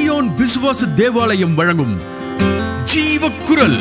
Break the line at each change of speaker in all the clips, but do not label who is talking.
சீயோன் விசுவாச தேவாலயம் வழங்கும் ஜீவ குரல்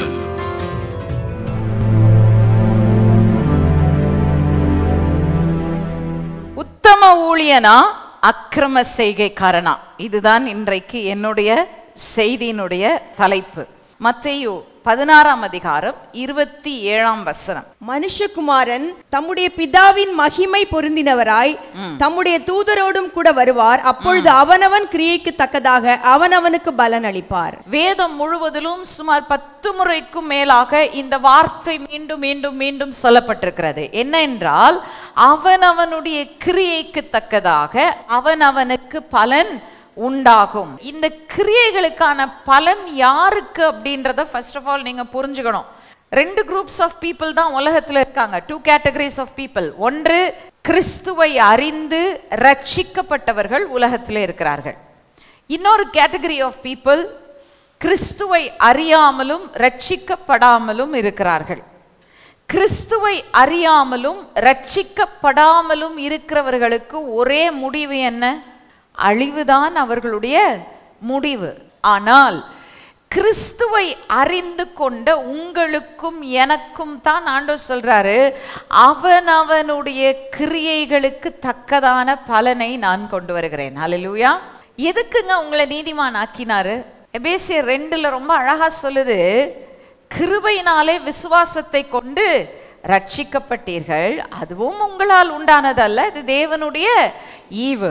உத்தம ஊழியனா அக்கிரம செய்கைக்காரனா இதுதான் இன்றைக்கு என்னுடைய செய்தியினுடைய தலைப்பு மத்தேயு பதினாறாம் அதிகாரம் இருபத்தி ஏழாம் வசனம்
மனுஷகுமாரன் தம்முடைய பிதாவின் மகிமை பொருந்தினவராய் தம்முடைய தூதரோடும் கூட வருவார் அப்பொழுது அவனவன் கிரியைக்கு தக்கதாக அவனவனுக்கு பலன் அளிப்பார்
வேதம் முழுவதிலும் சுமார் பத்து முறைக்கும் மேலாக இந்த வார்த்தை மீண்டும் மீண்டும் மீண்டும் சொல்லப்பட்டிருக்கிறது என்ன என்றால் அவனவனுடைய கிரியைக்கு தக்கதாக அவனவனுக்கு பலன் உண்டாகும் இந்த கிரியைகளுக்கான பலன் யாருக்கு அப்படின்றத ஃபர்ஸ்ட் ஆஃப் ஆல் நீங்க புரிஞ்சுக்கணும் ரெண்டு குரூப்ஸ் ஆஃப் பீப்புள் தான் உலகத்துல இருக்காங்க டூ கேட்டகரிஸ் ஆஃப் பீப்புள் ஒன்று கிறிஸ்துவை அறிந்து ரட்சிக்கப்பட்டவர்கள் உலகத்தில் இருக்கிறார்கள் இன்னொரு கேட்டகரி ஆஃப் பீப்புள் கிறிஸ்துவை அறியாமலும் ரட்சிக்கப்படாமலும் இருக்கிறார்கள் கிறிஸ்துவை அறியாமலும் ரட்சிக்கப்படாமலும் இருக்கிறவர்களுக்கு ஒரே முடிவு என்ன அழிவுதான் அவர்களுடைய முடிவு ஆனால் கிறிஸ்துவை அறிந்து கொண்ட உங்களுக்கும் எனக்கும் தான் ஆண்டவர் சொல்றாரு அவன் அவனுடைய கிரியைகளுக்கு தக்கதான பலனை நான் கொண்டு வருகிறேன் ஹalleluya எதுக்குங்க உங்களை நீதிமான் ஆக்கினாரு எபேசியர் ரெண்டுல ரொம்ப அழகா சொல்லுது கிருபையினாலே விசுவாசத்தை கொண்டு ரட்சிக்கப்பட்டீர்கள் அதுவும் உங்களால் உண்டானதல்ல இது தேவனுடைய ஈவு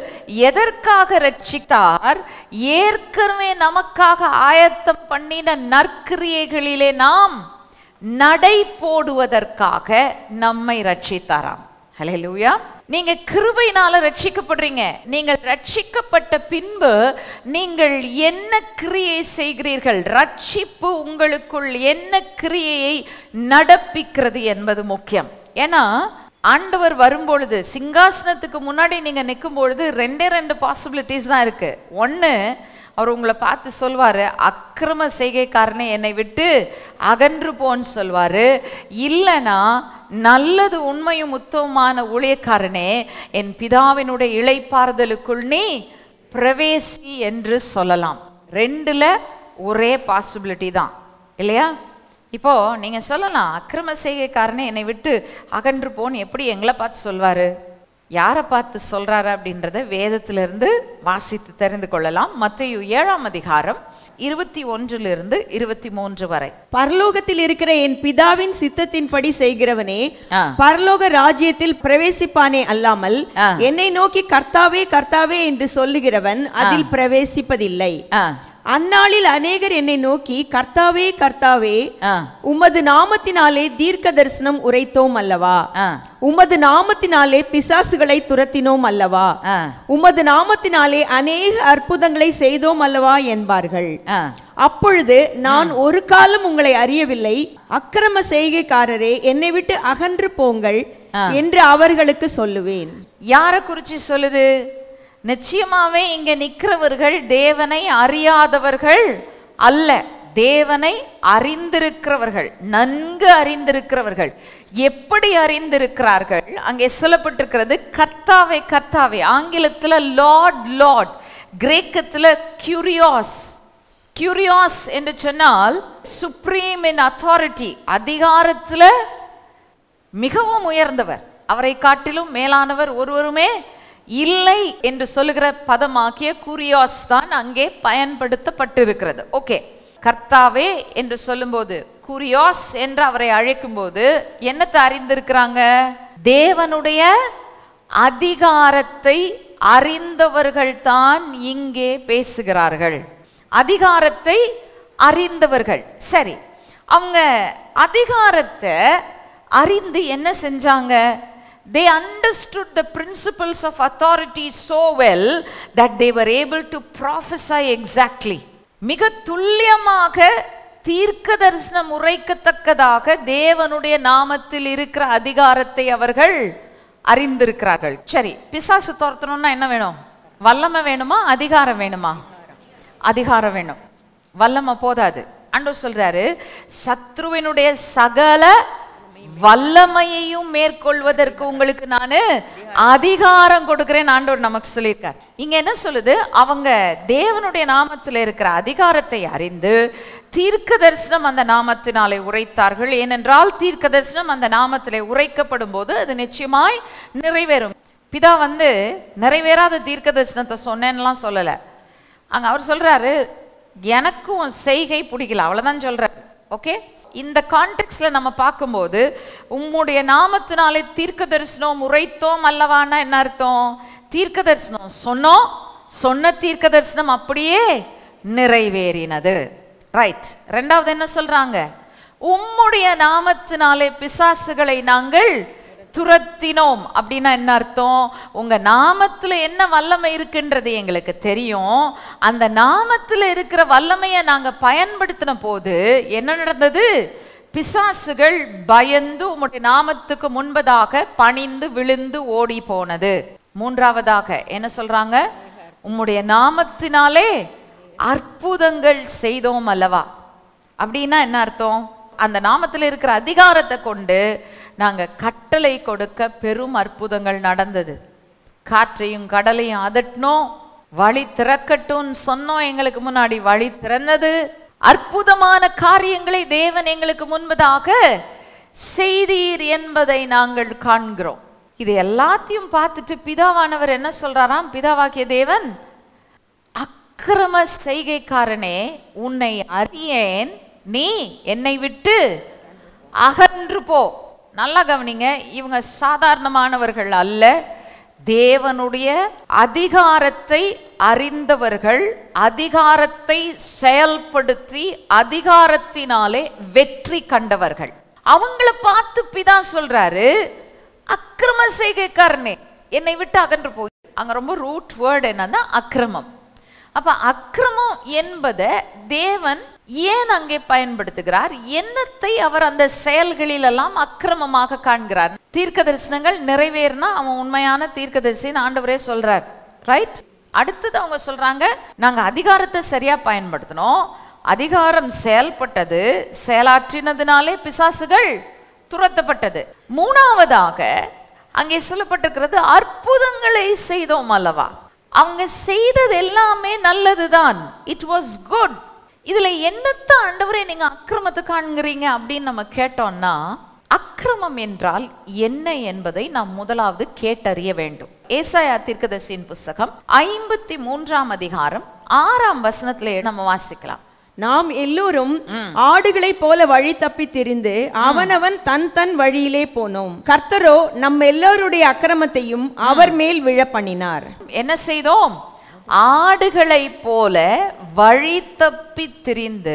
எதற்காக ரட்சித்தார் ஏற்கனவே நமக்காக ஆயத்தம் பண்ணின நற்கிரியைகளிலே நாம் நடை போடுவதற்காக நம்மை ரட்சித்தாராம் ஹalleluya நீங்க கிருபையினால ரட்சிக்கப்படுறீங்க நீங்கள் ரட்சிக்கப்பட்ட பின்பு நீங்கள் என்ன கிரியை செய்கிறீர்கள் ரட்சிப்பு உங்களுக்குள் என்ன கிரியையை நடப்பிக்கிறது என்பது முக்கியம் ஏன்னா ஆண்டவர் வரும்பொழுது சிங்காசனத்துக்கு முன்னாடி நீங்க நிற்கும் பொழுது ரெண்டே ரெண்டு பாசிபிலிட்டிஸ் தான் இருக்கு ஒன்று அவர் உங்களை பார்த்து சொல்வாரு அக்கிரம செய்கைக்காரனே என்னை விட்டு அகன்று போன்னு சொல்வாரு இல்லைனா நல்லது உண்மையும் உத்தமமான ஊழியக்காரனே என் பிதாவினுடைய இளைப்பாறுதலுக்குள் நீ பிரவேசி என்று சொல்லலாம் ரெண்டுல ஒரே பாசிபிலிட்டி தான் இல்லையா இப்போ நீங்க சொல்லலாம் அக்கிரம செய்கைக்காரனே என்னை விட்டு அகன்று போன்னு எப்படி எங்களை பார்த்து சொல்வாரு யாரை பார்த்து சொல்றாரு அப்படின்றத வேதத்திலிருந்து வாசித்து தெரிந்து கொள்ளலாம் மத்தேயு ஏழாம் அதிகாரம் இருபத்தி ஒன்றிலிருந்து இருபத்தி மூன்று வரை
பரலோகத்தில் இருக்கிற என் பிதாவின் சித்தத்தின்படி செய்கிறவனே
ஆ.
பரலோக ராஜ்யத்தில் பிரவேசிப்பானே அல்லாமல்
ஆ.
என்னை நோக்கி கர்த்தாவே கர்த்தாவே என்று சொல்லுகிறவன் அதில் பிரவேசிப்பதில்லை
ஆ
அந்நாளில் அநேகர் என்னை நோக்கி கர்த்தாவே கர்த்தாவே
ஆ
உமது நாமத்தினாலே தீர்க்க தரிசனம் உரைத்தோம் அல்லவா
ஆ
உமது நாமத்தினாலே பிசாசுகளை துரத்தினோம் அல்லவா
ஆ
உமது நாமத்தினாலே அநேக அற்புதங்களை செய்தோம் அல்லவா என்பார்கள்
ஆ
அப்பொழுது நான் ஒரு காலம் உங்களை அறியவில்லை அக்கிரம செய்கைக்காரரே என்னை விட்டு அகன்று போங்கள் என்று அவர்களுக்கு சொல்லுவேன்
யாரை குறிச்சு சொல்லுது நிச்சயமாவே இங்க நிக்கிறவர்கள் தேவனை அறியாதவர்கள் அல்ல தேவனை அறிந்திருக்கிறவர்கள் நன்கு அறிந்திருக்கிறவர்கள் எப்படி அறிந்திருக்கிறார்கள் அங்கே சொல்லப்பட்டிருக்கிறது கர்த்தாவே கர்த்தாவே ஆங்கிலத்துல லார்ட் லார்ட் கிரேக்கத்துல கியூரியாஸ் கியூரியாஸ் என்று சொன்னால் சுப்ரீம் இன் அத்தாரிட்டி அதிகாரத்துல மிகவும் உயர்ந்தவர் அவரை காட்டிலும் மேலானவர் ஒருவருமே இல்லை என்று சொல்லுகிற பதமாக்கிய கூரியாஸ் தான் அங்கே பயன்படுத்தப்பட்டிருக்கிறது ஓகே கர்த்தாவே என்று சொல்லும்போது கூரியாஸ் என்று அவரை அழைக்கும்போது என்னத்தை அறிந்திருக்கிறாங்க தேவனுடைய அதிகாரத்தை அறிந்தவர்கள் தான் இங்கே பேசுகிறார்கள் அதிகாரத்தை அறிந்தவர்கள் சரி அவங்க அதிகாரத்தை அறிந்து என்ன செஞ்சாங்க they understood the principles of authority so well that they were able to prophesy exactly மிக துல்லியமாக தீர்க்க தரிசனம் உரைக்கத்தக்கதாக தேவனுடைய நாமத்தில் இருக்கிற அதிகாரத்தை அவர்கள் அறிந்திருக்கிறார்கள் சரி பிசாசு துரத்தணும்னா என்ன வேணும் வல்லமை வேணுமா அதிகாரம் வேணுமா அதிகாரம் வேணும் வல்லமை போதாது ஆண்டவர் சொல்றாரு சத்ருவினுடைய சகல வல்லமையையும் மேற்கொள்வதற்கு உங்களுக்கு நான் அதிகாரம் கொடுக்கிறேன் ஆண்டவர் நமக்கு சொல்லியிருக்கார் இங்க என்ன சொல்லுது அவங்க தேவனுடைய நாமத்தில் இருக்கிற அதிகாரத்தை அறிந்து தீர்க்க தரிசனம் அந்த நாமத்தினாலே உரைத்தார்கள் ஏனென்றால் தீர்க்க தரிசனம் அந்த நாமத்திலே உரைக்கப்படும் போது அது நிச்சயமாய் நிறைவேறும் பிதா வந்து நிறைவேறாத தீர்க்க தரிசனத்தை சொன்னேன்னுலாம் சொல்லலை அங்க அவர் சொல்றாரு எனக்கும் உன் செய்கை பிடிக்கல அவ்வளவுதான் சொல்றாரு ஓகே இந்த கான்டெக்ட்ல நம்ம பார்க்கும்போது உம்முடைய நாமத்தினாலே தீர்க்க தரிசனம் உரைத்தோம் அல்லவான்னா என்ன அர்த்தம் தீர்க்க தரிசனம் சொன்னோம் சொன்ன தீர்க்க தரிசனம் அப்படியே நிறைவேறினது ரைட் ரெண்டாவது என்ன சொல்றாங்க உம்முடைய நாமத்தினாலே பிசாசுகளை நாங்கள் துரத்தினோம் அப்படின்னா என்ன அர்த்தம் உங்க நாமத்துல என்ன வல்லமை இருக்குன்றது எங்களுக்கு தெரியும் அந்த நாமத்துல இருக்கிற வல்லமையை நாங்க பயன்படுத்தின போது என்ன நடந்தது பிசாசுகள் பயந்து உம்முடைய நாமத்துக்கு முன்பதாக பணிந்து விழுந்து ஓடி போனது மூன்றாவதாக என்ன சொல்றாங்க உம்முடைய நாமத்தினாலே அற்புதங்கள் செய்தோம் அல்லவா அப்படின்னா என்ன அர்த்தம் அந்த நாமத்தில் இருக்கிற அதிகாரத்தை கொண்டு நாங்க கட்டளை கொடுக்க பெரும் அற்புதங்கள் நடந்தது காற்றையும் கடலையும் அதட்டினோம் வழி திறக்கட்டும்னு சொன்னோம் எங்களுக்கு முன்னாடி வழி திறந்தது அற்புதமான காரியங்களை தேவன் எங்களுக்கு முன்பதாக செய்தீர் என்பதை நாங்கள் காண்கிறோம் இது எல்லாத்தையும் பார்த்துட்டு பிதாவானவர் என்ன சொல்றாராம் பிதாவாக்கிய தேவன் அக்கிரம செய்கைக்காரனே உன்னை அறியேன் நீ என்னை விட்டு அகன்று போ நல்லா கவனிங்க இவங்க சாதாரணமானவர்கள் அல்ல தேவனுடைய அதிகாரத்தை அறிந்தவர்கள் அதிகாரத்தை செயல்படுத்தி அதிகாரத்தினாலே வெற்றி கண்டவர்கள் அவங்கள பார்த்து பிதா சொல்றாரு அக்கிரம செய்கைக்காரனே என்னை விட்டு அகன்று போய் அங்க ரொம்ப ரூட் வேர்டு என்னன்னா அக்கிரமம் அப்ப அக்கிரமம் என்பதை தேவன் ஏன் அங்கே பயன்படுத்துகிறார் என்னத்தை அவர் அந்த செயல்களிலெல்லாம் அக்கிரமமாக காண்கிறார் தீர்க்க தரிசனங்கள் நிறைவேறினா அவன் உண்மையான தீர்க்கதரிசின்னு ஆண்டவரே சொல்றார் ரைட் அடுத்தது அவங்க சொல்றாங்க நாங்க அதிகாரத்தை சரியா பயன்படுத்தினோம் அதிகாரம் செயல்பட்டது செயலாற்றினதுனாலே பிசாசுகள் துரத்தப்பட்டது மூணாவதாக அங்கே சொல்லப்பட்டிருக்கிறது அற்புதங்களை செய்தோம் அல்லவா அவங்க செய்தது எல்லாமே நல்லதுதான் இட் வாஸ் குட் இதுல என்னத்த ஆண்டவரே நீங்க அக்கிரமத்தை காண்கிறீங்க அப்படின்னு நம்ம கேட்டோம்னா அக்கிரமம் என்றால் என்ன என்பதை நாம் முதலாவது கேட்டறிய வேண்டும் ஏசாயா தீர்க்கதர்சியின் புஸ்தகம் ஐம்பத்தி மூன்றாம் அதிகாரம் ஆறாம் வசனத்திலே நம்ம வாசிக்கலாம்
நாம் எல்லோரும் ஆடுகளைப் போல வழி தப்பி திரிந்து அவனவன் தன் தன் வழியிலே போனோம் கர்த்தரோ நம் எல்லோருடைய அக்கிரமத்தையும் அவர் மேல் விழ பண்ணினார்
என்ன செய்தோம் ஆடுகளைப் போல வழி தப்பி திரிந்து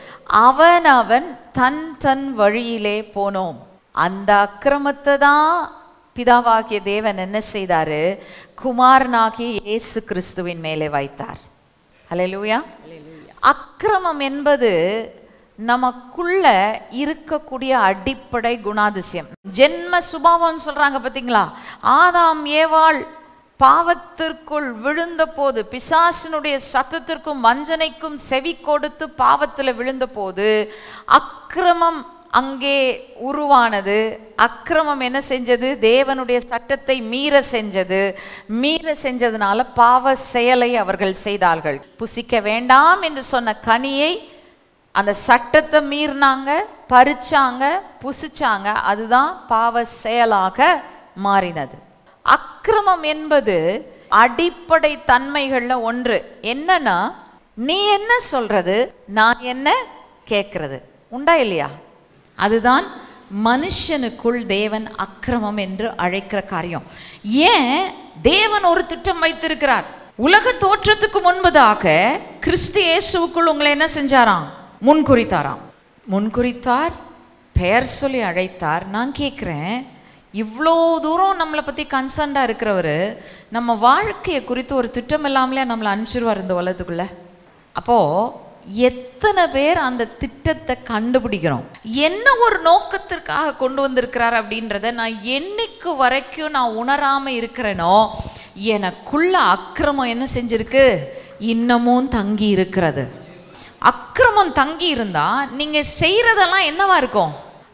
அவனவன் தன் தன் வழியிலே போனோம் அந்த அக்கிரமத்தை தான் பிதாவாகிய தேவன் என்ன செய்தாரு குமாரனாகிய இயேசு கிறிஸ்துவின் மேலே வைத்தார் ஹalleluya அக்கிரமம் என்பது நமக்குள்ள இருக்கக்கூடிய அடிப்படை குணாதிசயம் ஜென்ம சுபாவம் சொல்றாங்க பாத்தீங்களா ஆதாம் ஏவாள் பாவத்திற்குள் விழுந்த போது பிசாசினுடைய சத்தத்திற்கும் வஞ்சனைக்கும் செவி கொடுத்து பாவத்துல விழுந்த போது அக்கிரமம் அங்கே உருவானது அக்கிரமம் என்ன செஞ்சது தேவனுடைய சட்டத்தை மீற செஞ்சது மீற செஞ்சதுனால பாவ செயலை அவர்கள் செய்தார்கள் புசிக்க வேண்டாம் என்று சொன்ன கனியை அந்த சட்டத்தை மீறினாங்க பறிச்சாங்க புசிச்சாங்க அதுதான் பாவ செயலாக மாறினது அக்கிரமம் என்பது அடிப்படை தன்மைகள்ல ஒன்று என்னன்னா நீ என்ன சொல்றது நான் என்ன கேட்கறது உண்டா இல்லையா அதுதான் மனுஷனுக்குள் தேவன் அக்கிரமம் என்று அழைக்கிற காரியம் ஏன் தேவன் ஒரு திட்டம் வைத்திருக்கிறார் உலக தோற்றத்துக்கு முன்பதாக கிறிஸ்து இயேசுவுக்குள் உங்களை என்ன செஞ்சாராம் முன்குறித்தாராம் முன்குறித்தார் பெயர் சொல்லி அழைத்தார் நான் கேட்குறேன் இவ்வளோ தூரம் நம்மளை பற்றி கன்சர்ன்டாக இருக்கிறவர் நம்ம வாழ்க்கையை குறித்து ஒரு திட்டம் இல்லாமலே நம்மளை அனுப்பிச்சிருவார் இந்த உலகத்துக்குள்ள அப்போது எத்தனை பேர் அந்த திட்டத்தை கண்டுபிடிக்கிறோம் என்ன ஒரு நோக்கத்திற்காக கொண்டு வந்திருக்கிறார் அப்படின்றத நான் என்னைக்கு வரைக்கும் நான் உணராம இருக்கிறேனோ எனக்குள்ள அக்கிரமம் என்ன செஞ்சிருக்கு இன்னமும் தங்கி இருக்கிறது அக்கிரமம் தங்கி இருந்தா நீங்க செய்யறதெல்லாம் என்னவா இருக்கும்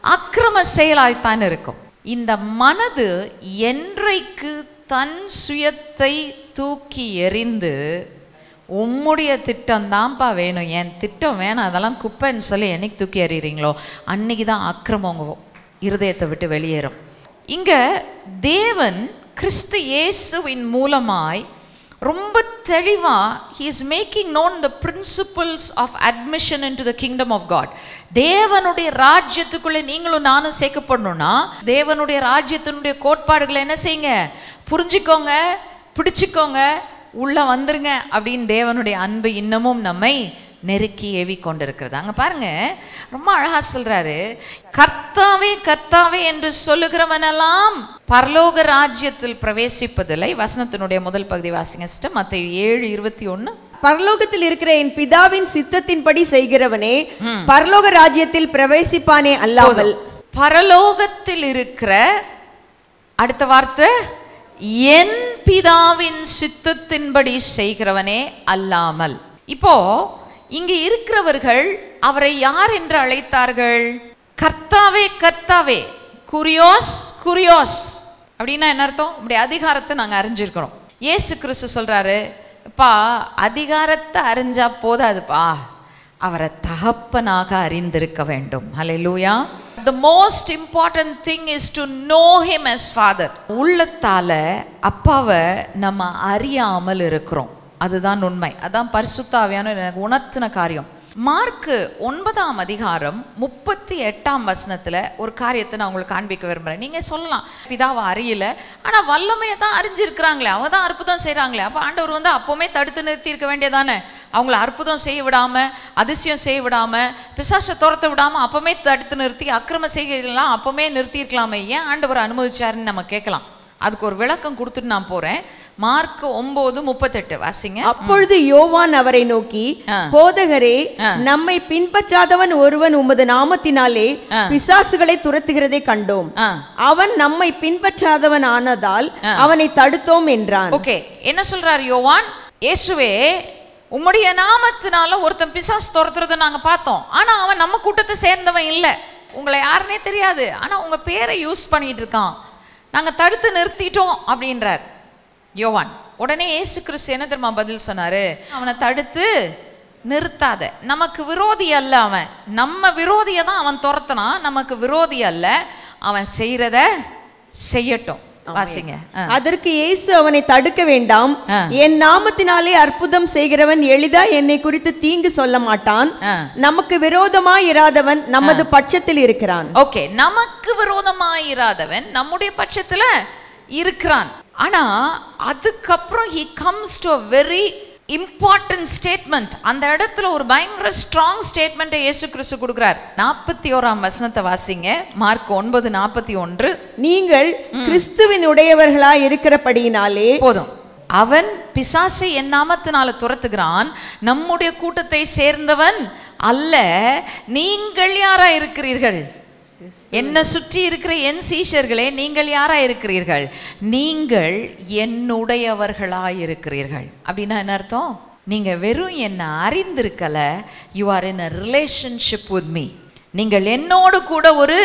அக்கிரம செயலாய்த்தான் இருக்கும் இந்த மனது என்றைக்கு தன் சுயத்தை தூக்கி எறிந்து உம்முடைய திட்டம் தான்ப்பா வேணும் என் திட்டம் வேணாம் அதெல்லாம் குப்பைன்னு சொல்லி என்னைக்கு தூக்கி எறிகிறீங்களோ அன்னைக்கு தான் அக்கிரமம் உங்க இருதயத்தை விட்டு வெளியேறும் இங்க தேவன் கிறிஸ்து இயேசுவின் மூலமாய் ரொம்ப தெளிவா he is making known the principles of admission into the kingdom of god தேவனுடைய ராஜ்யத்துக்குள்ள நீங்களும் நானும் சேர்க்கப்படணும்னா தேவனுடைய ராஜ்யத்தினுடைய கோட்பாடுகளை என்ன செய்யுங்க புரிஞ்சுக்கோங்க பிடிச்சுக்கோங்க உள்ள வந்துருங்க அப்படின்னு தேவனுடைய அன்பு இன்னமும் நம்மை நெருக்கி ஏவி கொண்டிருக்கிறது அங்க பாருங்க ரொம்ப அழகா சொல்றாரு கர்த்தாவே கர்த்தாவே என்று சொல்லுகிறவனெல்லாம் பரலோக ராஜ்யத்தில் பிரவேசிப்பதில்லை வசனத்தினுடைய முதல் பகுதி வாசிங்க சிஸ்டர் மத்த ஏழு இருபத்தி ஒண்ணு
பரலோகத்தில் இருக்கிற என் பிதாவின் சித்தத்தின்படி செய்கிறவனே பரலோக ராஜ்யத்தில் பிரவேசிப்பானே அல்லாமல்
பரலோகத்தில் இருக்கிற அடுத்த வார்த்தை என் பிதாவின் சித்தத்தின்படி செய்கிறவனே அல்லாமல் இப்போ இங்க இருக்கிறவர்கள் அவரை யார் என்று அழைத்தார்கள் கர்த்தாவே கர்த்தாவே குரியோஸ் குரியோஸ் அப்படின்னா என்ன அர்த்தம் இப்படி அதிகாரத்தை நாங்க அறிஞ்சிருக்கிறோம் இயேசு கிறிஸ்து சொல்றாரு அப்பா அதிகாரத்தை அறிஞ்சா போதாதுப்பா அவரை தகப்பனாக அறிந்திருக்க வேண்டும் ஹalleluya the most important thing is to know him as father உள்ளத்தால அப்பாவை நம்ம அறியாமல் இருக்கிறோம் அதுதான் உண்மை அதான் பரிசுத்தாவியான எனக்கு உணர்த்தின காரியம் மார்க்கு ஒன்பதாம் அதிகாரம் முப்பத்தி எட்டாம் வசனத்துல ஒரு காரியத்தை நான் உங்களுக்கு காண்பிக்க விரும்புறேன் நீங்க சொல்லலாம் பிதாவை அறியல ஆனா வல்லமையை தான் அறிஞ்சிருக்கிறாங்களே அவங்க தான் அற்புதம் செய்றாங்களே அப்ப ஆண்டவர் வந்து அப்பவுமே தடுத்து நிறுத்தி இருக்க வேண்டியதானே அவங்கள அற்புதம் செய்ய விடாம அதிசயம் செய்ய விடாம பிசாசை துரத்த விடாம அப்பவுமே தடுத்து நிறுத்தி அக்கிரம செய்கைகள்லாம் அப்பவுமே நிறுத்தியிருக்கலாமே ஏன் ஆண்டவர் அனுமதிச்சாருன்னு நம்ம கேட்கலாம் அதுக்கு ஒரு விளக்கம் கொடுத்துட்டு நான் போறேன் மார்க் ஒன்பது முப்பத்தெட்டு வாசிங்க
அப்பொழுது யோவான் அவரை நோக்கி
ஆ.
போதகரே நம்மை பின்பற்றாதவன் ஒருவன் உமது நாமத்தினாலே பிசாசுகளை துரத்துகிறதை கண்டோம்
ஆ.
அவன் நம்மை பின்பற்றாதவன் ஆனதால் அவனை தடுத்தோம் என்றான்
ஓகே என்ன சொல்றாரு யோவான் இயேசுவே உம்முடைய நாமத்தினால ஒருத்தன் பிசாசு துரத்துறதை நாங்க பார்த்தோம் ஆனா அவன் நம்ம கூட்டத்தை சேர்ந்தவன் இல்ல உங்களை யாருன்னே தெரியாது ஆனா உங்க பேரை யூஸ் பண்ணிட்டு இருக்கான் நாங்க தடுத்து நிறுத்திட்டோம் அப்படின்றார் யோவான் உடனே இயேசு கிறிஸ்து என்ன தெரியுமா பதில் சொன்னாரு அவனை தடுத்து நிறுத்தாத நமக்கு விரோதி அல்ல அவன் நம்ம விரோதியை தான் அவன் துரத்துனான் நமக்கு விரோதி அல்ல அவன் செய்யறத செய்யட்டும் வாசிங்க ஆ.
அதற்கு இயேசு அவனை தடுக்க வேண்டாம்
ஆ.
என் நாமத்தினாலே அற்புதம் செய்கிறவன் எளிதா என்னை குறித்து தீங்கு சொல்ல மாட்டான்
ஆ.
நமக்கு விரோதமாய் இராதவன் நமது பட்சத்தில் இருக்கிறான்
ஓகே நமக்கு விரோதமாயிராதவன் நம்முடைய பட்சத்துல இருக்கிறான் ஆனா அதுக்கப்புறம் he comes to a very important statement அந்த இடத்துல ஒரு பயங்கர ஸ்ட்ராங் ஸ்டேட்மெண்ட்டை இயேசு கிறிஸ்து கொடுக்குறார் நாற்பத்தி ஓராம் வசனத்தை வாசிங்க மார்க் ஒன்பது நாற்பத்தி ஒன்று
நீங்கள் கிறிஸ்துவின் உடையவர்களாய் இருக்கிறபடியினாலே
போதும் அவன் பிசாசை என் நாமத்தினால துரத்துகிறான் நம்முடைய கூட்டத்தை சேர்ந்தவன் அல்ல நீங்கள் யாரா இருக்கிறீர்கள் என்னை சுற்றி இருக்கிற என் சீஷர்களே நீங்கள் யாரா இருக்கிறீர்கள் நீங்கள் என்னுடையவர்களாய் இருக்கிறீர்கள் அப்படின்னா என்ன அர்த்தம் நீங்க வெறும் என்னை அறிந்திருக்கல you are in a relationship with me நீங்கள் என்னோடு கூட ஒரு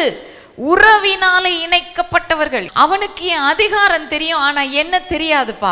உறவினாலே இணைக்கப்பட்டவர்கள் அவனுக்கு என் அதிகாரம் தெரியும் ஆனா என்ன தெரியாதுப்பா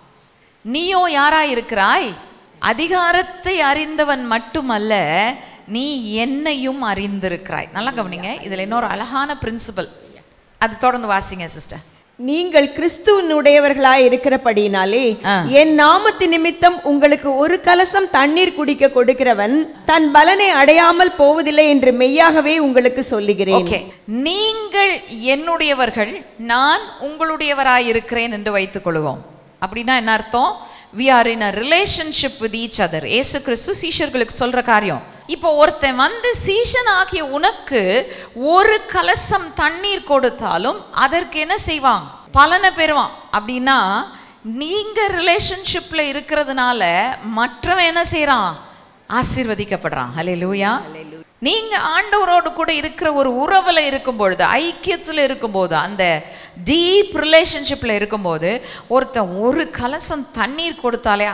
நீயோ யாரா இருக்கிறாய் அதிகாரத்தை அறிந்தவன் மட்டுமல்ல நீ என்னையும் அறிந்திருக்கிறாய் நல்லா கவனிங்க இதுல இன்னொரு அழகான பிரின்சிபல் அது தொடர்ந்து வாசிங்க சிஸ்டர்
நீங்கள் கிறிஸ்துவனுடையவர்களாய் இருக்கிறபடியினாலே
ஆ.
என் நாமத்து நிமித்தம் உங்களுக்கு ஒரு கலசம் தண்ணீர் குடிக்க கொடுக்கிறவன் தன் பலனை அடையாமல் போவதில்லை என்று மெய்யாகவே உங்களுக்கு சொல்லுகிறேன்
ஓகே நீங்கள் என்னுடையவர்கள் நான் உங்களுடையவராய் இருக்கிறேன் என்று வைத்துக் கொள்வோம் அப்படின்னா என்ன அர்த்தம் we are in a relationship with each other ஏசு கிறிஸ்து சீஷர்களுக்கு சொல்ற காரியம் இப்போ ஒருத்தன் வந்து சீஷன் ஆகிய உனக்கு ஒரு கலசம் தண்ணீர் கொடுத்தாலும் அதற்கு என்ன செய்வான் பலனை பெறுவான் அப்படின்னா நீங்க ரிலேஷன்ஷிப்ல இருக்கிறதுனால மற்றவன் என்ன செய்றான் ஆசீர்வதிக்கப்படுறான் ஹலே லூயா நீங்க ஆண்டவரோடு கூட இருக்கிற ஒரு உறவுல இருக்கும் பொழுது ஐக்கியத்துல இருக்கும்போது அந்த டீப் ரிலேஷன்ஷிப்ல இருக்கும்போது ஒருத்தன் ஒரு கலசம் தண்ணீர் கொடுத்தாலே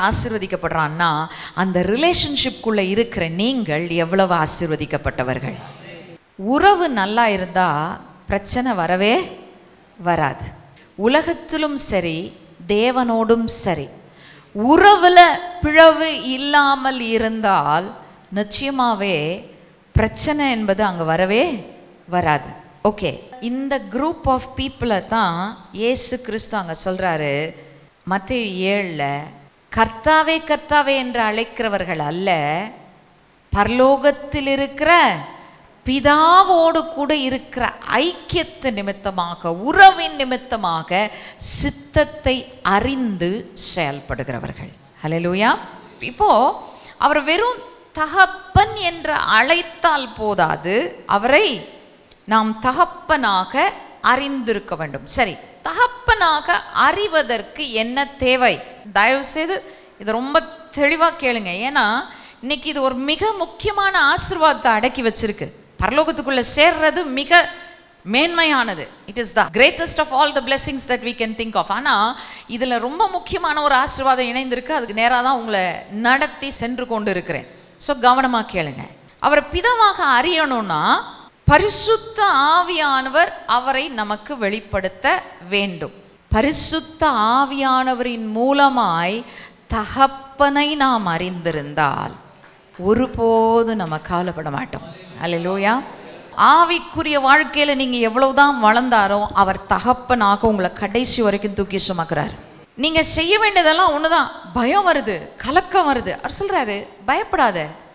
ஆசீர்வதிக்கப்படுறான்னா அந்த ரிலேஷன்ஷிப்குள்ள இருக்கிற நீங்கள் எவ்வளவு ஆசீர்வதிக்கப்பட்டவர்கள் உறவு நல்லா இருந்தா பிரச்சனை வரவே வராது உலகத்திலும் சரி தேவனோடும் சரி உறவுல பிளவு இல்லாமல் இருந்தால் நிச்சயமாவே பிரச்சனை என்பது அங்க வரவே வராது ஓகே இந்த குரூப் ஆஃப் பீப்புளை தான் இயேசு கிறிஸ்து அங்க சொல்றாரு மத்திய ஏழுல கர்த்தாவே கர்த்தாவே என்று அழைக்கிறவர்கள் அல்ல பரலோகத்தில் இருக்கிற பிதாவோடு கூட இருக்கிற ஐக்கியத்து நிமித்தமாக உறவின் நிமித்தமாக சித்தத்தை அறிந்து செயல்படுகிறவர்கள் ஹalleluya இப்போ அவர் வெறும் தகப்பன் என்று அழைத்தால் போதாது அவரை நாம் தகப்பனாக அறிந்திருக்க வேண்டும் சரி தகப்பனாக அறிவதற்கு என்ன தேவை தயவு செய்து இதை ரொம்ப தெளிவாக கேளுங்க ஏன்னா இன்னைக்கு இது ஒரு மிக முக்கியமான ஆசீர்வாதத்தை அடக்கி வச்சிருக்கு பரலோகத்துக்குள்ள சேர்றது மிக மேன்மையானது it is the greatest of all the blessings that we can think of ஆனால் இதில் ரொம்ப முக்கியமான ஒரு ஆசீர்வாதம் இணைந்திருக்கு அதுக்கு நேராக தான் உங்களை நடத்தி சென்று கொண்டு இருக்கிறேன் ஸோ கவனமாக கேளுங்க அவரை பிதமாக அறியணும்னா பரிசுத்த ஆவியானவர் அவரை நமக்கு வெளிப்படுத்த வேண்டும் பரிசுத்த ஆவியானவரின் மூலமாய் தகப்பனை நாம் அறிந்திருந்தால் ஒருபோதும் நம்ம கவலைப்பட மாட்டோம் அல்லேலூயா ஆவிக்குரிய வாழ்க்கையில நீங்க எவ்வளவுதான் வளர்ந்தாரோ அவர் தகப்பனாக உங்களை கடைசி வரைக்கும் தூக்கி சுமக்கிறார் நீங்க செய்ய வேண்டியதெல்லாம் ஒண்ணுதான் பயம் வருது கலக்கம் வருது அவர் சொல்றாரு பயப்படாத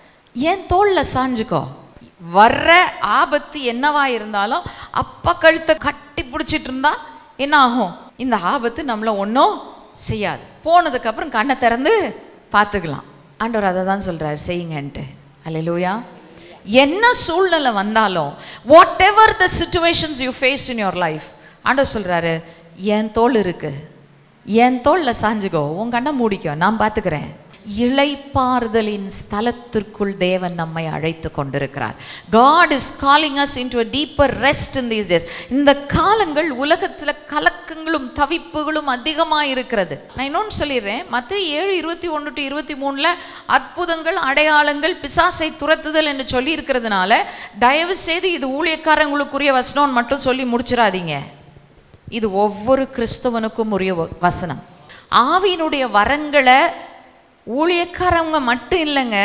என் தோல்ல சாஞ்சுக்கோ வர்ற ஆபத்து என்னவா இருந்தாலும் அப்பா கழுத்தை கட்டி பிடிச்சிட்டு இருந்தா என்ன ஆகும் இந்த ஆபத்து நம்மள ஒன்றும் செய்யாது போனதுக்கு அப்புறம் கண்ணை திறந்து பார்த்துக்கலாம் ஆண்டவர் அதை தான் சொல்றாரு செய்யுங்கன்ட்டு அல்லேலூயா என்ன சூழ்நிலை வந்தாலும் whatever the situations you face in your life ஆண்டவர் சொல்றாரு என் தோல் இருக்கு என் தோல்ல சாஞ்சுக்கோ உன் கண்ணை மூடிக்கோ நான் பார்த்துக்கிறேன் இளைப்பாறுதலின் ஸ்தலத்திற்குள் தேவன் நம்மை அழைத்து கொண்டிருக்கிறார் God is calling us into a deeper rest in these days இந்த காலங்கள் உலகத்துல கலக்கங்களும் தவிப்புகளும் அதிகமாக இருக்கிறது நான் இன்னொன்று சொல்லிடுறேன் மற்ற ஏழு இருபத்தி ஒன்று டு இருபத்தி மூணுல அற்புதங்கள் அடையாளங்கள் பிசாசை துரத்துதல் என்று சொல்லி இருக்கிறதுனால தயவு செய்து இது ஊழியக்காரங்களுக்குரிய வசனம்னு மட்டும் சொல்லி முடிச்சிடாதீங்க இது ஒவ்வொரு கிறிஸ்தவனுக்கும் உரிய வ- வசனம் ஆவியினுடைய வரங்களை ஊழியக்காரவங்க மட்டும் இல்லைங்க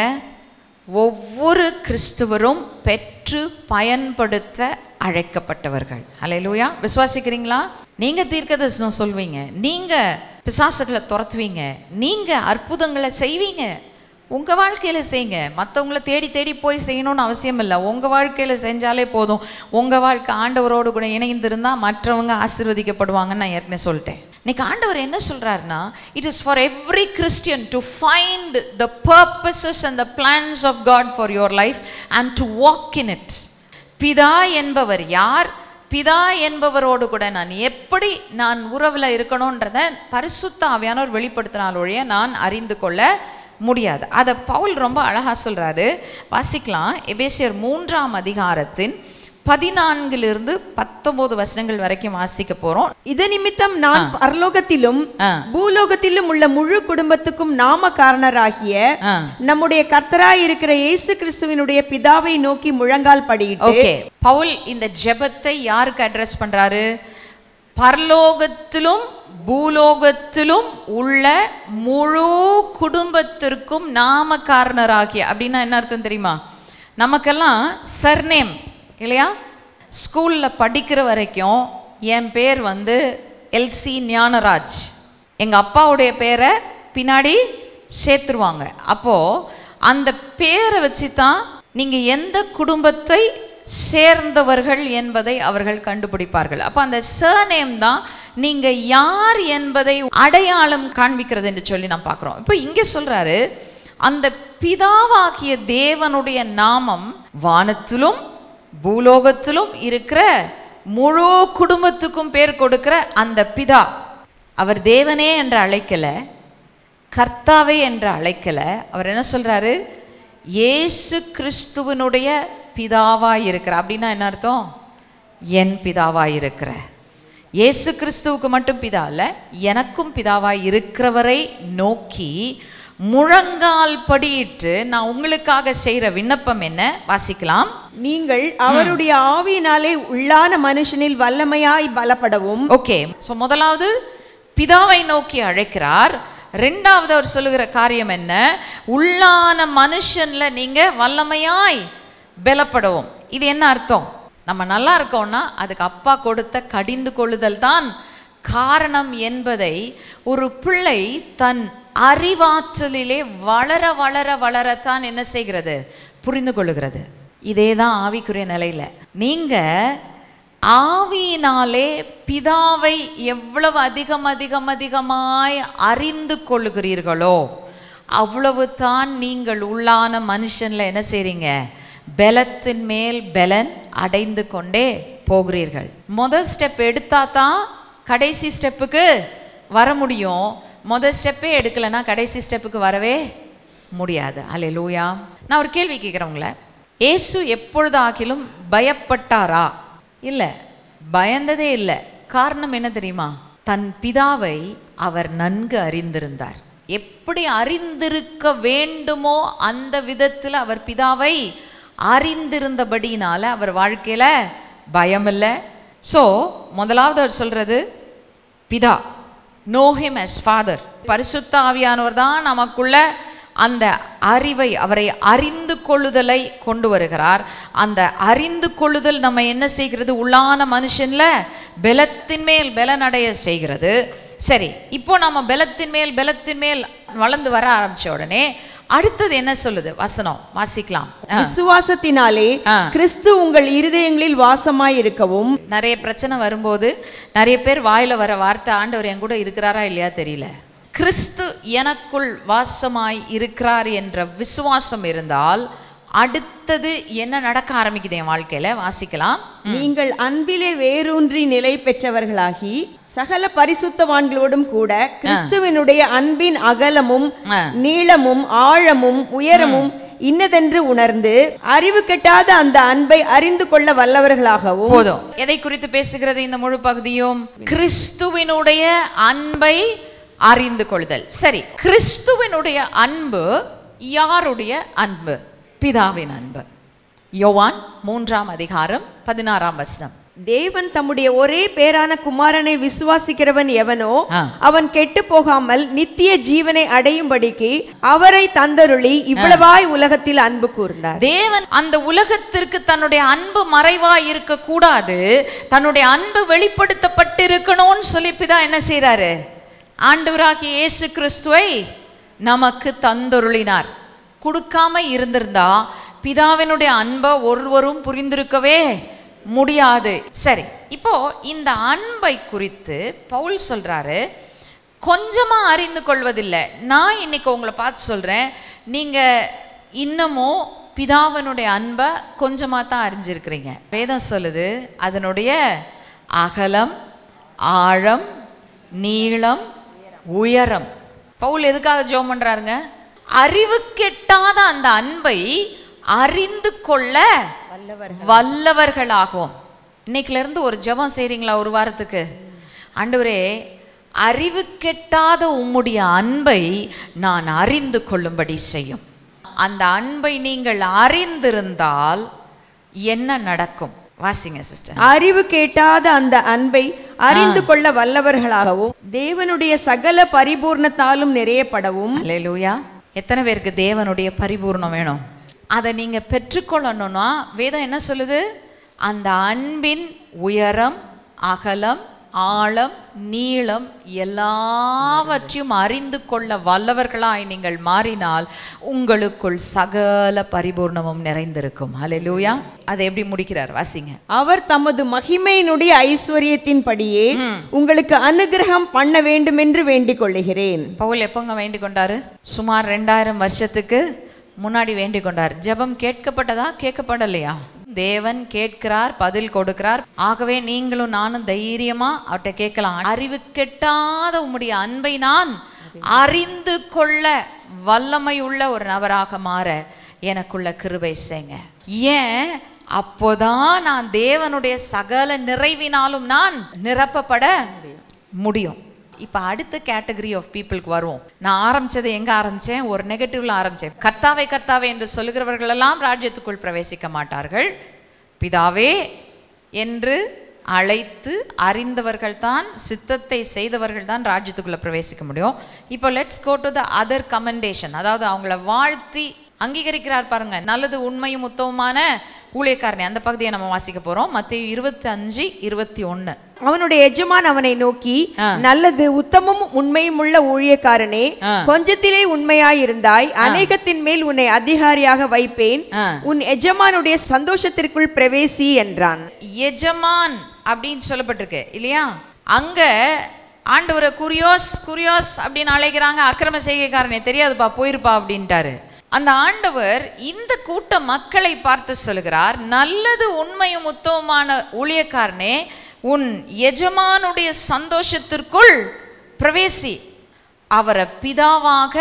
ஒவ்வொரு கிறிஸ்துவரும் பெற்று பயன்படுத்த அழைக்கப்பட்டவர்கள் ஹalleluya விசுவாசிக்கிறீங்களா நீங்க தீர்க்கதரிசனம் சொல்வீங்க நீங்க பிசாசுகளை துரத்துவீங்க நீங்க அற்புதங்களை செய்வீங்க உங்க வாழ்க்கையில செய்யுங்க மற்றவங்கள தேடி தேடி போய் செய்யணும்னு அவசியம் இல்லை உங்க வாழ்க்கையில செஞ்சாலே போதும் உங்க வாழ்க்கை ஆண்டவரோடு கூட இணைந்திருந்தா மற்றவங்க ஆசீர்வதிக்கப்படுவாங்கன்னு நான் ஏற்கனவே சொல்லிட்டேன் இன்னைக்கு ஆண்டவர் என்ன சொல்றாருன்னா it is for every Christian to find the purposes and the plans of God for your life and to walk in it பிதா என்பவர் யார் பிதா என்பவரோடு கூட நான் எப்படி நான் உறவில் இருக்கணுன்றத பரிசுத்த ஆவியானவர் வெளிப்படுத்தினால் ஒழிய நான் அறிந்து கொள்ள முடியாது அதை பவுல் ரொம்ப அழகா சொல்றாரு வாசிக்கலாம் எபேசியர் மூன்றாம் அதிகாரத்தின் பதினான்கிலிருந்து பத்தொன்பது வசனங்கள் வரைக்கும் வாசிக்க போறோம்
இது நிமித்தம் நான் பரலோகத்திலும்
ஆ.
பூலோகத்திலும் உள்ள முழு குடும்பத்துக்கும் நாம காரணராகிய
ஆ.
நம்முடைய கர்த்தராய் இருக்கிற இயேசு கிறிஸ்துவினுடைய பிதாவை நோக்கி முழங்கால் படியிட்டு
ஓகே பவுல் இந்த ஜெபத்தை யாருக்கு அட்ரஸ் பண்றாரு பரலோகத்திலும் பூலோகத்திலும் உள்ள முழு குடும்பத்திற்கும் நாமக்காரனராகிய அப்படின்னா என்ன அர்த்தம் தெரியுமா நமக்கெல்லாம் சர்நேம் இல்லையா ஸ்கூல்ல படிக்கிற வரைக்கும் என் பேர் வந்து எல்சி ஞானராஜ் எங்க அப்பாவுடைய பேரை பின்னாடி சேர்த்துருவாங்க அப்போ அந்த பேரை வச்சு தான் நீங்க எந்த குடும்பத்தை சேர்ந்தவர்கள் என்பதை அவர்கள் கண்டுபிடிப்பார்கள் அப்போ அந்த சர்நேம் தான் நீங்க யார் என்பதை அடையாளம் காண்பிக்கிறது என்று சொல்லி நாம் பார்க்குறோம் இப்போ இங்கே சொல்றாரு அந்த பிதாவாகிய தேவனுடைய நாமம் வானத்திலும் பூலோகத்திலும் இருக்கிற முழு குடும்பத்துக்கும் பேர் கொடுக்கிற அந்த பிதா அவர் தேவனே என்று அழைக்கல கர்த்தாவே என்று அழைக்கல அவர் என்ன சொல்றாரு இயேசு கிறிஸ்துவனுடைய பிதாவாய் இருக்கிற அப்படின்னா என்ன அர்த்தம் என் பிதாவாய் இருக்கிற இயேசு கிறிஸ்துவுக்கு மட்டும் பிதா இல்ல எனக்கும் பிதாவாய் இருக்கிறவரை நோக்கி முழங்கால் படியிட்டு நான் உங்களுக்காக செய்யற விண்ணப்பம் என்ன வாசிக்கலாம்
நீங்கள் அவருடைய ஆவியினாலே உள்ளான மனுஷனில் வல்லமையாய் பலப்படவும்
ஓகே ஸோ முதலாவது பிதாவை நோக்கி அழைக்கிறார் ரெண்டாவது அவர் சொல்லுகிற காரியம் என்ன உள்ளான மனுஷன்ல நீங்க வல்லமையாய் பலப்படவும் இது என்ன அர்த்தம் நம்ம நல்லா இருக்கோம்னா அதுக்கு அப்பா கொடுத்த கடிந்து கொள்ளுதல் தான் காரணம் என்பதை ஒரு பிள்ளை தன் அறிவாற்றலிலே வளர வளர வளரத்தான் என்ன செய்கிறது புரிந்து கொள்ளுகிறது இதே தான் ஆவிக்குரிய நிலையில நீங்க ஆவியினாலே பிதாவை எவ்வளவு அதிகம் அதிகம் அதிகமாய் அறிந்து கொள்ளுகிறீர்களோ அவ்வளவு தான் நீங்கள் உள்ளான மனுஷன்ல என்ன செய்றீங்க பலத்தின் மேல் பலன் அடைந்து கொண்டே போகிறீர்கள் முதல் ஸ்டெப் எடுத்தா தான் கடைசி ஸ்டெப்புக்கு வர முடியும் முதல் ஸ்டெப்பே எடுக்கலைன்னா கடைசி ஸ்டெப்புக்கு வரவே முடியாது அல்ல லூயா நான் ஒரு கேள்வி கேட்குறேன் உங்களை ஏசு எப்பொழுதாகிலும் பயப்பட்டாரா இல்லை பயந்ததே இல்லை காரணம் என்ன தெரியுமா தன் பிதாவை அவர் நன்கு அறிந்திருந்தார் எப்படி அறிந்திருக்க வேண்டுமோ அந்த விதத்தில் அவர் பிதாவை அறிந்திருந்தபடினால அவர் வாழ்க்கையில பயம் இல்லை ஸோ முதலாவது அவர் சொல்றது பிதா நோ ஹிம் as ஃபாதர் பரிசுத்த ஆவியானவர் தான் நமக்குள்ள அந்த அறிவை அவரை அறிந்து கொள்ளுதலை கொண்டு வருகிறார் அந்த அறிந்து கொள்ளுதல் நம்ம என்ன செய்கிறது உள்ளான மனுஷன்ல பலத்தின் மேல் பலனடைய செய்கிறது சரி இப்போ நம்ம பலத்தின் மேல் பலத்தின் மேல் வளர்ந்து வர ஆரம்பிச்ச உடனே அடுத்தது என்ன சொல்லுது வசனம் வாசிக்கலாம் ஆ.
விசுவாசத்தினாலே
ஆ.
கிறிஸ்து உங்கள் இருதயங்களில் வாசமாய் இருக்கவும்
நிறைய பிரச்சனை வரும்போது நிறைய பேர் வாயில வர வார்த்தை ஆண்டவர் என் கூட இருக்கிறாரா இல்லையா தெரியல கிறிஸ்து எனக்குள் வாசமாய் இருக்கிறார் என்ற விசுவாசம் இருந்தால் அடுத்தது என்ன நடக்க ஆரம்பிக்குது என் வாழ்க்கையில வாசிக்கலாம்
நீங்கள் அன்பிலே வேரூன்றி நிலை பெற்றவர்களாகி சகல பரிசுத்தவான்களோடும் கூட கிறிஸ்துவினுடைய அன்பின் அகலமும்
ஆ.
நீளமும் ஆழமும் உயரமும் இன்னதென்று உணர்ந்து அறிவு கெட்டாத அந்த அன்பை அறிந்து கொள்ள வல்லவர்களாகவும்
போதும் எதை குறித்து பேசுகிறது இந்த முழு பகுதியும் கிறிஸ்துவினுடைய அன்பை அறிந்து கொள்ளுதல் சரி கிறிஸ்துவினுடைய அன்பு யாருடைய அன்பு பிதாவின் அன்பு யோவான் மூன்றாம் அதிகாரம் பதினாறாம் வசனம்
தேவன் தம்முடைய ஒரே பேரான குமாரனை விசுவாசிக்கிறவன் எவனோ
ஆ.
அவன் கெட்டு போகாமல் நித்திய ஜீவனை அடையும்படிக்கு அவரை தந்தருளி இவ்வளவாய் உலகத்தில் அன்பு கூர்ந்தார்
தேவன் அந்த உலகத்திற்கு தன்னுடைய அன்பு மறைவா இருக்க கூடாது தன்னுடைய அன்பு வெளிப்படுத்தப்பட்டு இருக்கணும்னு சொல்லி பிதா என்ன செய்றாரு ஆண்டவராகிய இயேசு கிறிஸ்துவை நமக்கு தந்தொருளினார் கொடுக்காம இருந்திருந்தா பிதாவினுடைய அன்பை ஒருவரும் புரிந்திருக்கவே முடியாது சரி இப்போ இந்த அன்பை குறித்து பவுல் சொல்றாரு கொஞ்சமா அறிந்து கொள்வதில்லை நான் இன்னைக்கு உங்களை பார்த்து சொல்றேன் நீங்க இன்னமும் பிதாவினுடைய அன்பை கொஞ்சமாக தான் அறிஞ்சிருக்கிறீங்க வேதம் சொல்லுது அதனுடைய அகலம் ஆழம் நீளம் உயரம் பவுல் எதுக்காக ஜெபம் பண்றாருங்க அறிவு கெட்டாத அந்த அன்பை அறிந்து கொள்ள வல்லவர்களாகும் இன்னைக்குல இருந்து ஒரு ஜெபம் செய்றீங்களா ஒரு வாரத்துக்கு ஆண்டவரே அறிவு கெட்டாத உம்முடைய அன்பை நான் அறிந்து கொள்ளும்படி செய்யும் அந்த அன்பை நீங்கள் அறிந்திருந்தால் என்ன நடக்கும் வாசிங்க சிஸ்டர்
அறிவு கேட்டாத அந்த அன்பை அறிந்து கொள்ள வல்லவர்களாகவும் தேவனுடைய சகல பரிபூர்ணத்தாலும் நிறையப்படவும்
அல்லேலூயா எத்தனை பேருக்கு தேவனுடைய பரிபூர்ணம் வேணும் அதை நீங்க பெற்றுக்கொள்ளணும்னா வேதம் என்ன சொல்லுது அந்த அன்பின் உயரம் அகலம் ஆழம் நீளம் எல்லாவற்றையும் அறிந்து கொள்ள வல்லவர்களாய் நீங்கள் மாறினால் உங்களுக்குள் சகல பரிபூர்ணமும் நிறைந்திருக்கும் அல்லேலூயா அதை எப்படி முடிக்கிறார் வாசிங்க
அவர் தமது மகிமையினுடைய ஐஸ்வர்யத்தின்படியே உங்களுக்கு அனுகிரகம் பண்ண வேண்டுமென்று வேண்டிக் கொள்ளுகிறேன்
பவுல் எப்போங்க வேண்டிக் கொண்டாரு சுமார் ரெண்டாயிரம் வருஷத்துக்கு முன்னாடி வேண்டிக் கொண்டார் ஜெபம் கேட்கப்பட்டதா கேட்கப்படலையா தேவன் கேட்கிறார் பதில் கொடுக்கிறார் ஆகவே நீங்களும் நானும் தைரியமா அவர்கிட்ட கேட்கலாம் அறிவு கெட்டாத உம்முடைய அன்பை நான் அறிந்து கொள்ள வல்லமை உள்ள ஒரு நபராக மாற எனக்குள்ள கிருபை செய்ங்க ஏன் அப்போதான் நான் தேவனுடைய சகல நிறைவினாலும் நான் நிரப்பப்பட முடியும் இப்போ அடுத்த கேட்டகரி ஆஃப் பீப்புளுக்கு வருவோம் நான் ஆரம்பிச்சது எங்க ஆரம்பிச்சேன் ஒரு நெகட்டிவ்ல ஆரம்பிச்சேன் கர்த்தாவே கர்த்தாவே என்று சொல்லுகிறவர்கள் எல்லாம் ராஜ்யத்துக்குள் பிரவேசிக்க மாட்டார்கள் பிதாவே என்று அழைத்து அறிந்தவர்கள் தான் சித்தத்தை செய்தவர்கள் தான் ராஜ்யத்துக்குள்ள பிரவேசிக்க முடியும் இப்போ let's go to the other commendation அதாவது அவங்கள வாழ்த்தி அங்கீகரிக்கிறார் பாருங்க நல்லது உண்மையும் உத்தமமான ஊழியக்காரனே அந்த பகுதியை நம்ம வாசிக்க போறோம் மத்திய இருபத்தி அஞ்சு இருபத்தி ஒன்னு
அவனுடைய எஜமான் அவனை நோக்கி
ஆ.
நல்லது உத்தமமும் உண்மையும் உள்ள ஊழியக்காரனே
ஆ.
கொஞ்சத்திலே உண்மையாயிருந்தாய் அநேகத்தின் மேல் உன்னை அதிகாரியாக வைப்பேன்
ஆ.
உன் எஜமானுடைய சந்தோஷத்திற்குள் பிரவேசி என்றான்
எஜமான் அப்படின்னு சொல்லப்பட்டிருக்கு இல்லையா அங்க ஆண்டவரை குரியோஸ் குரியோஸ் அப்படின்னு அழைக்கிறாங்க அக்கிரம செய்கைக்காரனே தெரியாதுப்பா போயிருப்பா அப்படின்ட்டாரு அந்த ஆண்டவர் இந்த கூட்ட மக்களை பார்த்து சொல்கிறார் நல்லது உண்மையும் உத்தமமான ஊழியக்காரனே உன் எஜமானுடைய சந்தோஷத்திற்குள் பிரவேசி அவரை பிதாவாக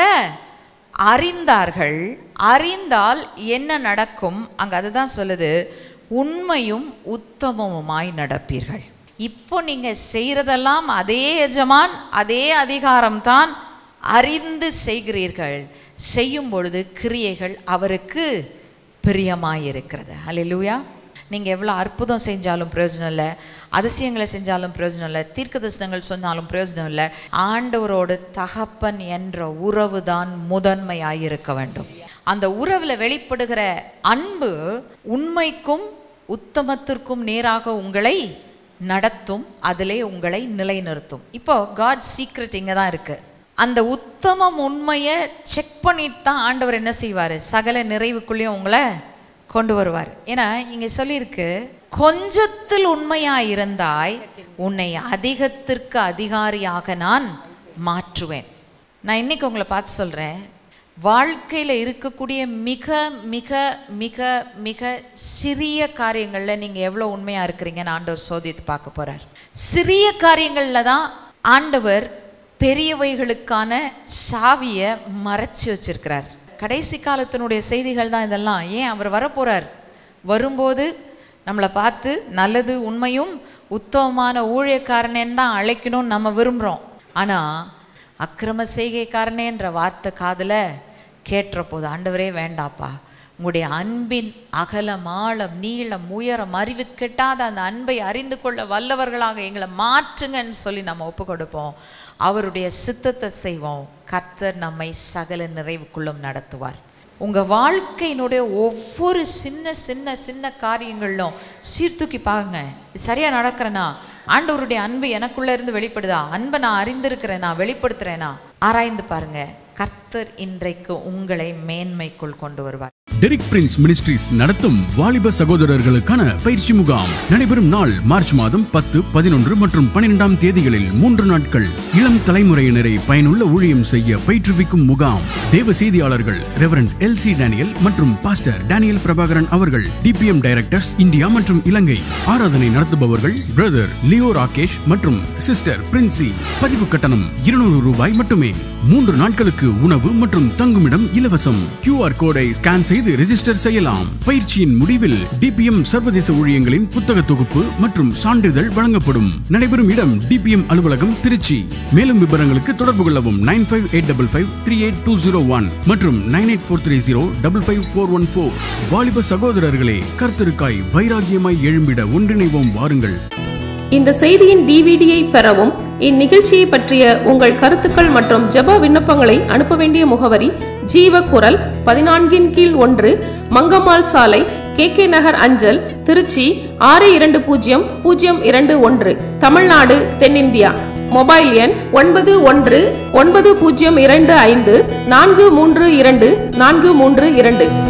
அறிந்தார்கள் அறிந்தால் என்ன நடக்கும் அங்க அதுதான் சொல்லுது உண்மையும் உத்தமமுமாய் நடப்பீர்கள் இப்போ நீங்க செய்யறதெல்லாம் அதே எஜமான் அதே அதிகாரம் தான் அறிந்து செய்கிறீர்கள் செய்யும் பொழுது கிரியைகள் அவருக்கு பிரியமாயிருக்கிறது அல்லேலூயா நீங்கள் எவ்வளோ அற்புதம் செஞ்சாலும் பிரயோஜனம் இல்லை அதிசயங்களை செஞ்சாலும் பிரயோஜனம் இல்லை தீர்க்கதரிசனங்கள் சொன்னாலும் பிரயோஜனம் இல்லை ஆண்டவரோடு தகப்பன் என்ற உறவு தான் முதன்மையாயிருக்க வேண்டும் அந்த உறவில் வெளிப்படுகிற அன்பு உண்மைக்கும் உத்தமத்திற்கும் நேராக உங்களை நடத்தும் அதிலே உங்களை நிலைநிறுத்தும் இப்போ காட் சீக்ரெட் இங்கே தான் இருக்கு அந்த உத்தமம் உண்மையை செக் பண்ணிட்டு தான் ஆண்டவர் என்ன செய்வார் சகல நிறைவுக்குள்ளேயும் உங்களை கொண்டு வருவார் ஏன்னா இங்க சொல்லியிருக்கு கொஞ்சத்தில் உண்மையா இருந்தாய் உன்னை அதிகத்திற்கு அதிகாரியாக நான் மாற்றுவேன் நான் இன்னைக்கு உங்களை பார்த்து சொல்றேன் வாழ்க்கையில இருக்கக்கூடிய மிக மிக மிக மிக சிறிய காரியங்கள்ல நீங்க எவ்வளவு உண்மையா இருக்கிறீங்கன்னு ஆண்டவர் சோதித்து பார்க்க போறார் சிறிய காரியங்கள்ல தான் ஆண்டவர் பெரியவைகளுக்கான சாவியை மறைச்சு வச்சிருக்கிறார் கடைசி காலத்தினுடைய செய்திகள் தான் இதெல்லாம் ஏன் அவர் வரப்போறார் வரும்போது நம்மளை பார்த்து நல்லது உண்மையும் உத்தமமான ஊழியக்காரனேன்னு தான் அழைக்கணும்னு நம்ம விரும்புகிறோம் ஆனால் அக்கிரம செய்கைக்காரனேன்ற வார்த்தை காதுல கேட்டுற போது ஆண்டவரே வேண்டாப்பா உங்களுடைய அன்பின் அகலம் ஆழம் நீளம் உயரம் அறிவு கெட்டாத அந்த அன்பை அறிந்து கொள்ள வல்லவர்களாக எங்களை மாற்றுங்கன்னு சொல்லி நம்ம ஒப்பு கொடுப்போம் அவருடைய சித்தத்தை செய்வோம் கர்த்தர் நம்மை சகல நிறைவுக்குள்ளும் நடத்துவார் உங்க வாழ்க்கையினுடைய ஒவ்வொரு சின்ன சின்ன சின்ன காரியங்களிலும் சீர்தூக்கி பாருங்க இது சரியா நடக்கிறேனா ஆண்டவருடைய அன்பு எனக்குள்ள இருந்து வெளிப்படுதா அன்பை நான் அறிந்திருக்கிறேனா வெளிப்படுத்துறேனா ஆராய்ந்து பாருங்க கர்த்தர் இன்றைக்கு உங்களை மேன்மைக்குள் கொண்டு வருவார்
டெரிக் பிரின்ஸ் மினிஸ்ட்ரீஸ் நடத்தும் வாலிப சகோதரர்களுக்கான பயிற்சி முகாம் நடைபெறும் நாள் மார்ச் மாதம் பத்து பதினொன்று மற்றும் பன்னிரெண்டாம் தேதிகளில் மூன்று நாட்கள் இளம் தலைமுறையினரை பயனுள்ள ஊழியம் செய்ய பயிற்றுவிக்கும் முகாம் தேவ செய்தியாளர்கள் ரெவரண்ட் எல் சி டேனியல் மற்றும் பாஸ்டர் டேனியல் பிரபாகரன் அவர்கள் டிபிஎம் டைரக்டர்ஸ் இந்தியா மற்றும் இலங்கை ஆராதனை நடத்துபவர்கள் பிரதர் லியோ ராகேஷ் மற்றும் சிஸ்டர் பிரின்சி பதிவு கட்டணம் இருநூறு ரூபாய் மட்டுமே மூன்று நாட்களுக்கு உணவு மற்றும் தங்குமிடம் இலவசம் QR கோடை ஸ்கேன் செய்து ரெஜிஸ்டர் செய்யலாம் பயிற்சியின் முடிவில் டிபிஎம் சர்வதேச ஊழியங்களின் புத்தக தொகுப்பு மற்றும் சான்றிதழ் வழங்கப்படும் நடைபெறும் இடம் டிபிஎம் அலுவலகம் திருச்சி மேலும் விவரங்களுக்கு தொடர்பு கொள்ளவும் nine five eight double five three eight two zero one மற்றும் nine eight four three zero double five four one four வாலிப சகோதரர்களே கர்த்தருக்காய் வைராகியமாய் எழும்பிட ஒன்றிணைவோம் வாருங்கள்
இந்த செய்தியின் டிவிடியை பெறவும் இந்நிகழ்ச்சியை பற்றிய உங்கள் கருத்துக்கள் மற்றும் ஜெப விண்ணப்பங்களை அனுப்ப வேண்டிய முகவரி ஜீவ குரல் பதினான்கின் கீழ் ஒன்று மங்கம்மாள் சாலை கே கே நகர் அஞ்சல் திருச்சி ஆறு இரண்டு பூஜ்ஜியம் பூஜ்ஜியம் இரண்டு ஒன்று தமிழ்நாடு தென்னிந்தியா மொபைல் எண் ஒன்பது ஒன்று ஒன்பது பூஜ்ஜியம் இரண்டு ஐந்து நான்கு மூன்று இரண்டு நான்கு மூன்று இரண்டு